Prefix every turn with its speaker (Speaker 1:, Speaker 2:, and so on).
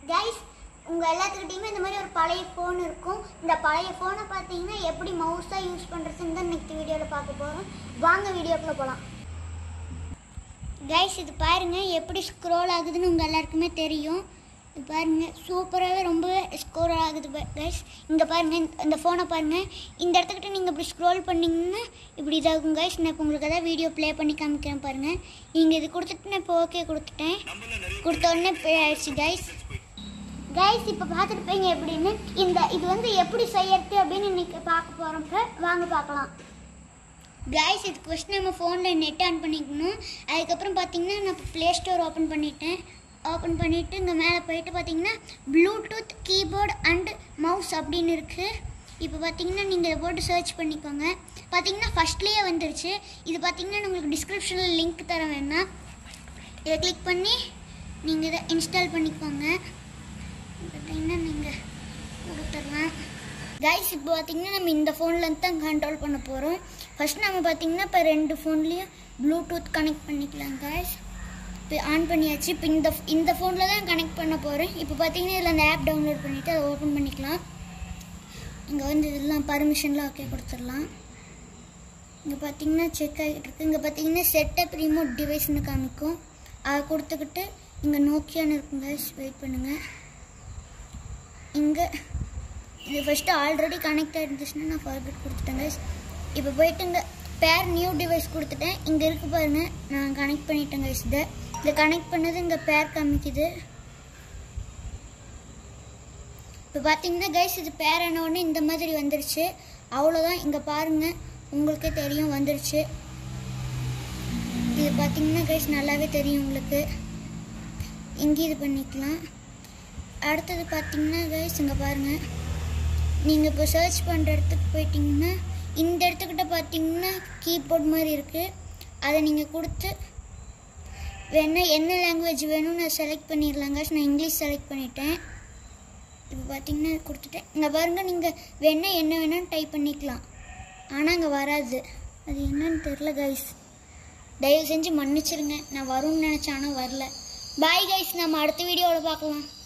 Speaker 1: Guys உங்கள் எல்லாத்துக்கிட்டையுமே இந்த மாதிரி ஒரு பழைய ஃபோன் இருக்கும் இந்த பழைய ஃபோனை பார்த்தீங்கன்னா எப்படி மவுஸாக யூஸ் பண்ணுறதுன்னு தான் நெக்ஸ்ட் வீடியோவில் பார்க்க போகிறோம் வாங்க வீடியோக்குள்ளே போகலாம் கைஸ் இது பாருங்க எப்படி ஸ்க்ரோல் ஆகுதுன்னு உங்கள் எல்லாருக்குமே தெரியும் இது பாருங்க சூப்பராகவே ரொம்ப ஸ்க்ரோல் ஆகுது கைஸ் இங்கே பாருங்க இந்த- இந்த ஃபோனை பாருங்க இந்த இடத்துக்கிட்ட நீங்கள் இப்படி ஸ்க்ரோல் பண்ணீங்கன்னா இப்படி இதாகும் கைஸ் நான் இப்போ உங்களுக்கு ஏதாவது வீடியோ ப்ளே பண்ணி காமிக்கிறேன் பாருங்க நீங்கள் இது கொடுத்துட்டு நான் இப்போ ஓகே கொடுத்துட்டேன் கொடுத்த உடனே ப்ளே ஆயிடுச்சு கைஸ் கைஸ் இப்போ பார்த்துருப்பீங்க எப்படின்னு இந்த இது வந்து எப்படி செய்யறது அப்படின்னு இன்னைக்கு பார்க்க போகிறோம் வாங்க பார்க்கலாம் கைஸ் இதுக்கு ஃபஸ்ட் நம்ம ஃபோனில் நெட் ஆன் பண்ணிக்கணும் அதுக்கப்புறம் பார்த்தீங்கன்னா நான் ப்ளே ஸ்டோர் ஓப்பன் பண்ணிட்டேன் ஓப்பன் பண்ணிவிட்டு இங்கே மேலே போயிட்டு பார்த்தீங்கன்னா ப்ளூடூத் கீபோர்டு அண்ட் மவுஸ் அப்படின்னு இருக்குது இப்போ பார்த்தீங்கன்னா நீங்கள் இதை போட்டு சர்ச் பண்ணிக்கோங்க பார்த்தீங்கன்னா ஃபஸ்ட்லேயே வந்துருச்சு இது பார்த்தீங்கன்னா நான் உங்களுக்கு டிஸ்கிரிப்ஷனில் லிங்க் தர வேணாம் இதை கிளிக் பண்ணி நீங்கள் இதை இன்ஸ்டால் பண்ணிக்கோங்க பார்த்தீங்கன்னா நீங்கள் கொடுத்துடலாம் கைஸ் இப்போ பார்த்தீங்கன்னா நம்ம இந்த ஃபோன்லேருந்து தான் கண்ட்ரோல் பண்ண போகிறோம் ஃபர்ஸ்ட் நம்ம பார்த்தீங்கன்னா இப்போ ரெண்டு ஃபோன்லேயும் ப்ளூடூத் கனெக்ட் பண்ணிக்கலாம் கைஸ் இப்போ ஆன் பண்ணியாச்சு இப்போ இந்த இந்த ஃபோனில் தான் கனெக்ட் பண்ண போகிறேன் இப்போ பார்த்தீங்கன்னா இதில் அந்த ஆப் டவுன்லோட் பண்ணிவிட்டு அதை ஓப்பன் பண்ணிக்கலாம் இங்கே வந்து இதெல்லாம் பர்மிஷன்லாம் ஓகே கொடுத்துடலாம் இங்கே பார்த்தீங்கன்னா செக் ஆகிட்டு இருக்கு இங்கே பார்த்தீங்கன்னா செட்டப் ரிமோட் டிவைஸ்னு காமிக்கும் அதை கொடுத்துக்கிட்டு இங்கே நோக்கியான்னு இருக்கும் கைஸ் வெயிட் பண்ணுங்கள் இங்கே இது ஃபஸ்ட்டு ஆல்ரெடி கனெக்ட் ஆகிருந்துச்சுன்னா நான் ஃபார்வர்ட் கொடுத்துட்டேன் guys இப்போ போயிட்டு இங்கே பேர் நியூ டிவைஸ் கொடுத்துட்டேன் இங்கே இருக்கு பாருங்க நான் கனெக்ட் பண்ணிட்டேன் guys இதை இதை கனெக்ட் பண்ணது இங்கே பேர் காமிக்குது இப்போ பார்த்தீங்கன்னா கைஸ் இது பேர் ஆன உடனே இந்த மாதிரி வந்துருச்சு அவ்வளோதான் இங்கே பாருங்கள் உங்களுக்கே தெரியும் வந்துருச்சு இது பார்த்தீங்கன்னா கைஸ் நல்லாவே தெரியும் உங்களுக்கு இங்கே இது பண்ணிக்கலாம் அடுத்தது பார்த்தீங்கன்னா கைஸ் இங்கே பாருங்கள் நீங்கள் இப்போ சர்ச் பண்ணுற இடத்துக்கு போயிட்டீங்கன்னா இந்த இடத்துக்கிட்ட பார்த்தீங்கன்னா கீபோர்ட் மாதிரி இருக்குது அதை நீங்கள் கொடுத்து வேணா என்ன லாங்குவேஜ் வேணும்னு நான் செலக்ட் பண்ணிடலாம் guys. நான் இங்கிலீஷ் செலக்ட் பண்ணிட்டேன் இப்போ பார்த்தீங்கன்னா கொடுத்துட்டேன் இங்கே பாருங்கள் நீங்கள் வேணா என்ன வேணாலும் டைப் பண்ணிக்கலாம் ஆனால் அங்கே வராது அது என்னன்னு தெரில கைஸ் தயவு செஞ்சு மன்னிச்சிருங்க நான் வரும்னு நினச்சேன் ஆனால் வரல பாய் கைஸ் நம்ம அடுத்த வீடியோவில் பார்க்கலாம்